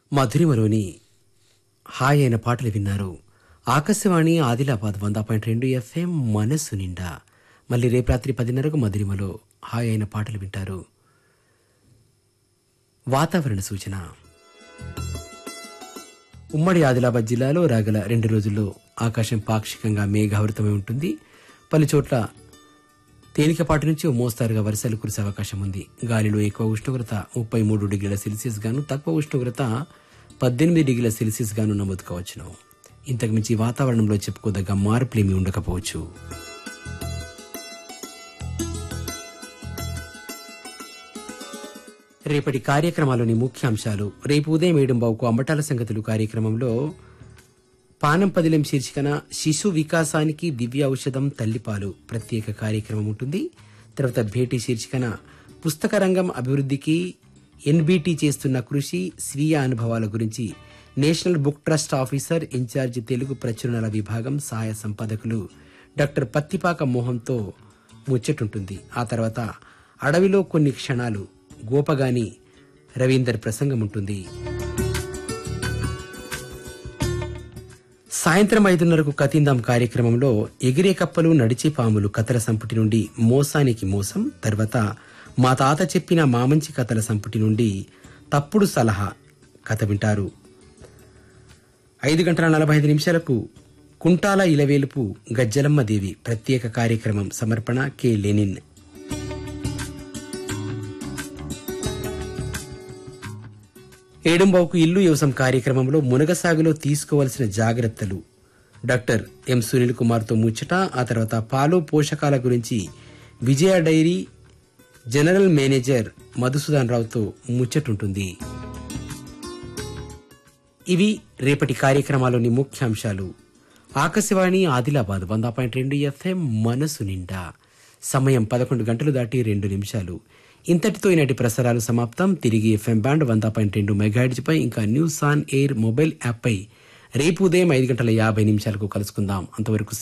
మధురిమలోని hi అయిన పాటలు విన్నారు ఆకాశవాణి ఆదిలాబాద్ వంద పాయింట్ రెండు ఎఫ్ఎం మనస్సు నిండా మళ్ళీ రేపు రాత్రి పదిన్నరకు మధురిమలో హాయ్ అయిన పాటలు వింటారు వాతావరణ సూచన ఉమ్మడి ఆదిలాబాద్ జిల్లాలో రాగల రెండు రోజుల్లో ఆకాశం పాక్షికంగా మేఘావృతమై ఉంటుంది పలు చోట్ల తేలికపాటి నుంచి ఓ మోస్తారుగా వర్షాలు కురిసే అవకాశం ఉంది గాలిలో ఎక్కువ ఉష్ణోగ్రత ముప్పై మూడు డిగ్రీల సెల్సియస్ గాను తక్కువ ఉష్ణోగ్రత పద్దెనిమిది డిగ్రీల సెల్సియస్ గాను నమోదు కావచ్చును ఇంతకు మించి వాతావరణంలో చెప్పుకోదగ్గ మార్పులేమీ ఉండకపోవచ్చు రేపటి కార్యక్రమాలోని ముఖ్యాంశాలు రేపు ఉదయం ఏడుంబావుకు అంబటాల సంగతులు కార్యక్రమంలో పానం పదిలం శీర్షికన శిశు వికాసానికి దివ్య ఔషధం తల్లిపాలు ప్రత్యేక కార్యక్రమం ఉంటుంది తర్వాత భేటీ శీర్షికన పుస్తక రంగం అభివృద్ధికి ఎన్బిటి చేస్తున్న కృషి స్వీయ అనుభవాల గురించి national book trust officer in charge Telugu ప్రచురణల విభాగం సహాయ సంపాదకులు డాక్టర్ పత్తిపాక మోహంతో ముచ్చటుంటుంది ఆ తర్వాత అడవిలో కొన్ని క్షణాలు గోపగాని రవీందర్ ప్రసంగం ఉంటుంది సాయంత్రం ఐదున్నరకు కతిందాం కార్యక్రమంలో ఎగిరే కప్పలు నడిచే పాములు కథల సంపుటి నుండి మోసానికి మోసం తర్వాత మా తాత చెప్పిన మామంచి కథల సంపుటి నుండి తప్పుడు సలహా కథ వింటారు ఐదు గంటల నలభై ఐదు నిమిషాలకు కుంటాల ఇలవేలుపు గజ్జలమ్మ దేవి ప్రత్యేక కార్యక్రమం సమర్పణ కె లెనిన్ ఏడుంబావుకు ఇల్లు వ్యవసాయం కార్యక్రమంలో మునగసాగులో తీసుకోవాల్సిన జాగ్రత్తలు డాక్టర్ ఎం సునీల్ కుమార్తో ముచ్చట ఆ తర్వాత పాలు పోషకాల గురించి Vijaya dairy general manager Madhusudan రావుతో ముచ్చటుంటుంది ఇవి రేపటి కార్యక్రమాలోని ముఖ్యాంశాలు ఆకాశవాణి ఆదిలాబాద్ వంద పాయింట్ రెండు ఎఫ్ఎం మనసు నిండా సమయం పదకొండు గంటలు దాటి రెండు నిమిషాలు ఇంతటితో ఈనాటి ప్రసారాలు సమాప్తం తిరిగి ఎఫ్ఎం బ్యాండ్ వంద పాయింట్ రెండు మెగాహెడ్జ్ పై ఇంకా news on air mobile app పై రేపు ఉదయం ఐదు గంటల యాభై నిమిషాలకు కలుసుకుందాం అంతవరకు